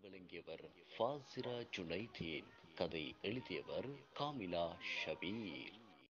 வழங்கியவர் ஃபாசிரா ஜுனைதீன் கதை எழுதியவர் காமிலா ஷபீர்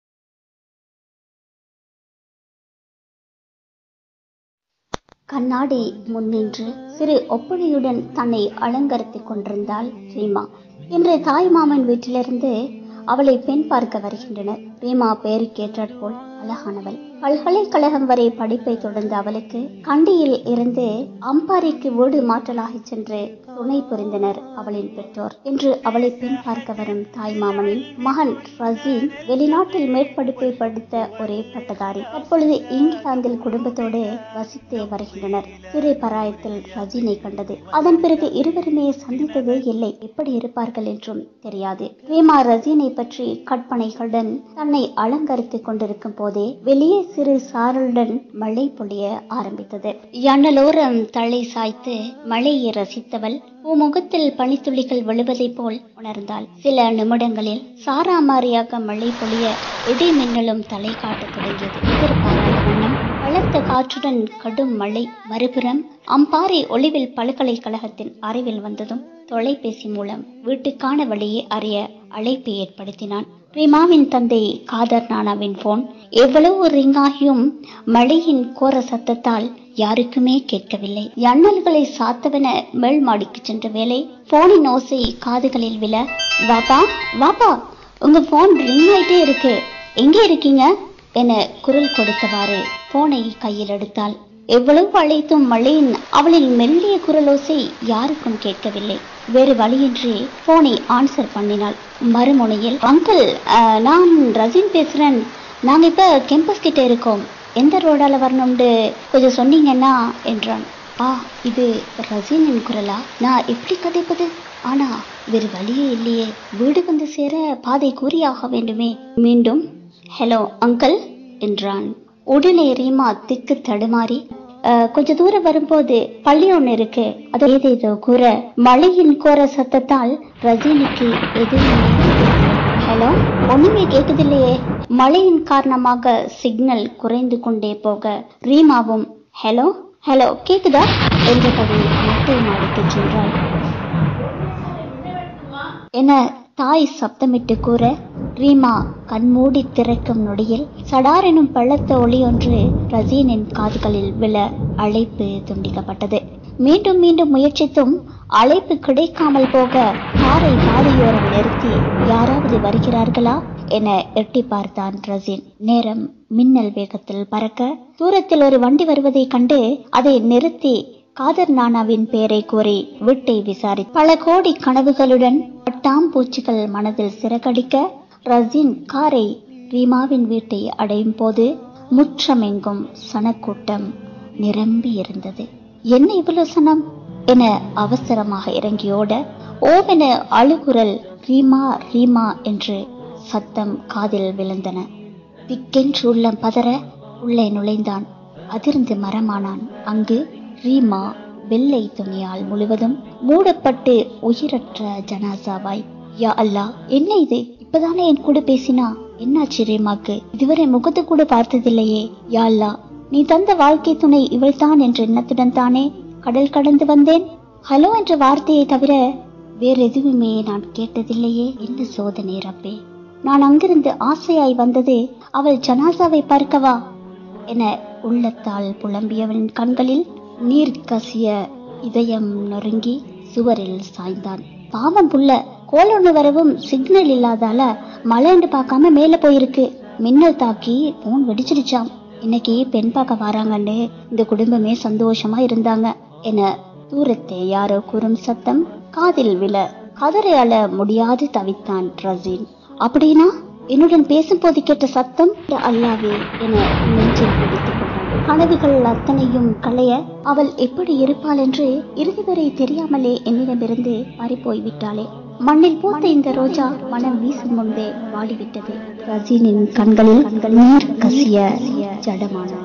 கண்ணாடி முன்னின்று சிறு ஒப்பனையுடன் தன்னை அலங்கரித்துக் கொண்டிருந்தாள் ரீமா இன்று தாய் மாமன் வீட்டிலிருந்து அவளை பெண் பார்க்க வருகின்றனர் ரீமா பேருக்கேற்றாற் போல் அழகானவள் பல்கலைக்கழகம் வரை படிப்பை தொடர்ந்த அவளுக்கு கண்டியில் இருந்து அம்பாரிக்கு வீடு மாற்றலாகி சென்று துணை புரிந்தனர் அவளின் பெற்றோர் இன்று அவளை பெண் பார்க்க வரும் தாய் மாமனின் மகன் ரசீன் வெளிநாட்டில் மேற்படிப்பை படித்த ஒரே பட்டதாரி அப்பொழுது இங்கிலாந்தில் குடும்பத்தோடு வசித்தே வருகின்றனர் சிறு பராயத்தில் ரஜினை கண்டது அதன் பிறகு இருவருமே சந்தித்ததே இல்லை எப்படி இருப்பார்கள் என்றும் தெரியாது ரீமா ரஜினை பற்றி கற்பனைகளுடன் தன்னை அலங்கரித்துக் கொண்டிருக்கும் போதே வெளியே சிறு சாரலுடன் மழை பொழிய ஆரம்பித்தது ஜன்னலோரம் தலை சாய்த்து மழையை ரசித்தவள் முகத்தில் பனித்துளிகள் விழுவதைப் போல் உணர்ந்தாள் சில நிமிடங்களில் சாராமாரியாக மழை பொழிய இடி மின்னலும் தலை காட்டத் தொடங்கியது எதிர்பாராத வண்ணம் பலத்த காற்றுடன் கடும் மழை மறுபுறம் அம்பாறை ஒளிவில் பல்கலைக்கழகத்தின் அறிவில் வந்ததும் தொலைபேசி மூலம் வீட்டுக்கான வழியை அறிய அழைப்பை ஏற்படுத்தினான் ரீமாவின் தந்தை காதர் நானாவின் போன் எவ்வளவு ரிங்காகியும் மழையின் கோர சத்தத்தால் யாருக்குமே கேட்கவில்லை ஜன்னல்களை சாத்தவன மேல் மாடிக்கு சென்ற வேலை போனின் ஓசை காதுகளில் விழ வாப்பா வாப்பா உங்க போன் ரிங் ஆயிட்டே இருக்கு எங்க இருக்கீங்க என குரல் கொடுத்தவாறு போனை கையில் எடுத்தாள் எவ்வளவு அழைத்தும் மழையின் அவளின் மெல்லிய குரலோசை யாருக்கும் கேட்கவில்லை வேறு வழியின்றி போனை ஆன்சர் பண்ணினாள் மறுமுனையில் அங்கிள் அஹ், நான் ரஜின் பேசுறேன் நாங்க இப்ப கேம்பஸ் கிட்ட இருக்கோம் எந்த ரோடால வரணும்னு கொஞ்சம் சொன்னீங்கன்னா என்றான் ஆ இது ரஜினின் குரலா நான் எப்படி கதைப்பது ஆனா வேறு வழியே இல்லையே வீடு வந்து சேர பாதை கூறியாக வேண்டுமே மீண்டும் ஹலோ அங்கிள் என்றான் உடனே ரீமா திக்கு தடுமாறி "அஹ், கொஞ்ச தூரம் வரும்போது பள்ளி ஒண்ணு இருக்கு அது ஏதேதோ கூற மழையின் கோர சத்தத்தால் ரஜினிக்கு எதுவுமே ஹலோ ஒண்ணுமே கேக்குதில்லையே மழையின் காரணமாக சிக்னல் குறைந்து கொண்டே போக ரீமாவும் ஹலோ ஹலோ கேக்குதா என்றபடி மட்டை மாடிக்கு சென்றாள் என தாய் சப்தமிட்டு கூற ரீமா கண்மூடி திறக்கும் நொடியில் சடார் எனும் பள்ளத்த ஒளி ஒன்று ரசீனின் காதுகளில் விழ அழைப்பு துண்டிக்கப்பட்டது மீண்டும் மீண்டும் முயற்சித்தும் அழைப்பு கிடைக்காமல் போக காரை பாதையோரம் நிறுத்தி யாராவது வருகிறார்களா என எட்டி பார்த்தான் ரசீன் நேரம் மின்னல் வேகத்தில் பறக்க தூரத்தில் ஒரு வண்டி வருவதைக் கண்டு அதை நிறுத்தி காதர் நானாவின் பெயரை கூறி வீட்டை விசாரி பல கோடி கனவுகளுடன் பட்டாம்பூச்சிகள் மனதில் சிறகடிக்க ரசின் காரை ரீமாவின் வீட்டை அடையும் போது முற்றமெங்கும் சனக்கூட்டம் நிரம்பி இருந்தது என்ன இவ்வளவு சனம் என அவசரமாக இறங்கியோட ஓவென அழுகுரல் ரீமா ரீமா என்று சத்தம் காதில் விழுந்தன திக்கென்று உள்ளம் பதற உள்ளே நுழைந்தான் அதிர்ந்து மரமானான் அங்கு ரீமா வெள்ளை துணியால் முழுவதும் மூடப்பட்டு உயிரற்ற ஜனாசாவாய் யா அல்லா என்ன இது இப்பதானே என் கூட பேசினா என்னாச்சு ரீமாக்கு இதுவரை முகத்தை கூட பார்த்ததில்லையே யா அல்லா நீ தந்த வாழ்க்கை துணை இவள்தான் என்ற எண்ணத்துடன் தானே கடல் கடந்து வந்தேன் ஹலோ என்ற வார்த்தையை தவிர வேற எதுவுமே நான் கேட்டதில்லையே என்ன சோதனை ரப்பே நான் அங்கிருந்து ஆசையாய் வந்தது அவள் ஜனாசாவை பார்க்கவா என உள்ளத்தால் புலம்பியவனின் கண்களில் நீர் கசிய இதயம் நொறுங்கி சுவரில் சாய்ந்தான் பாவம் புள்ள கோலொன்னு வரவும் சிக்னல் இல்லாதால மழைன்னு பார்க்காம மேல போயிருக்கு மின்னல் தாக்கி போன் வெடிச்சிடுச்சாம் இன்னைக்கு பெண் பார்க்க வராங்கன்னு இந்த குடும்பமே சந்தோஷமா இருந்தாங்க என தூரத்தே யாரோ கூறும் சத்தம் காதில் விழ கதறி அழ முடியாது தவித்தான் ரசீன் அப்படின்னா என்னுடன் பேசும்போது கேட்ட சத்தம் அல்லாவே என நெஞ்சில் பிடித்துக் கொண்டான் கனவுகள் அத்தனையும் களைய அவள் எப்படி இருப்பாள் என்று இறுதி வரை தெரியாமலே என்னிடமிருந்து பறிப்போய் விட்டாளே மண்ணில் பூத்த இந்த ரோஜா மனம் வீசும் முன்பே வாடிவிட்டது ரஜினின் கண்களில் நீர் கசிய ஜடமானாள்